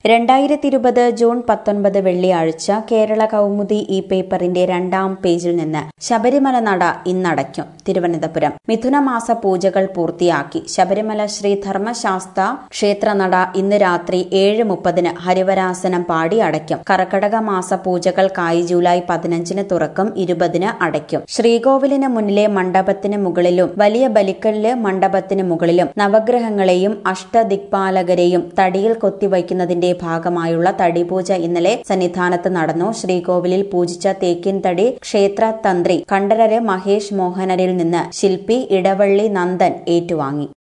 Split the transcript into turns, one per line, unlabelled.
രണ്ടായിരത്തി ഇരുപത് ജൂൺ പത്തൊൻപത് വെള്ളിയാഴ്ച കേരള കൗമുദി ഈ പേപ്പറിന്റെ രണ്ടാം പേജിൽ നിന്ന് ശബരിമല നട ഇന്നടയ്ക്കും തിരുവനന്തപുരം മിഥുനമാസ പൂജകൾ പൂർത്തിയാക്കി ശബരിമല ശ്രീ ധർമ്മശാസ്ത ക്ഷേത്രനട ഇന്ന് രാത്രി ഏഴ് മുപ്പതിന് ഹരിവരാസനം പാടി അടയ്ക്കും കർക്കടക മാസ പൂജകൾക്കായി ജൂലൈ പതിനഞ്ചിന് തുറക്കും ഇരുപതിന് അടയ്ക്കും ശ്രീകോവിലിന് മുന്നിലെ മണ്ഡപത്തിന് മുകളിലും വലിയ ബലിക്കല്ല് മണ്ഡപത്തിന് മുകളിലും നവഗ്രഹങ്ങളെയും അഷ്ടദിക്പാലകരെയും തടിയിൽ കൊത്തിവയ്ക്കുന്നതിന്റെ ഭാഗമായുള്ള തടിപൂജ ഇന്നലെ സന്നിധാനത്ത് നടന്നു ശ്രീകോവിലിൽ പൂജിച്ച തേക്കിൻ തടി ക്ഷേത്ര തന്ത്രി കണ്ഠരര് മഹേഷ് മോഹനരിൽ നിന്ന് ശില്പി ഇടവള്ളി നന്ദൻ ഏറ്റുവാങ്ങി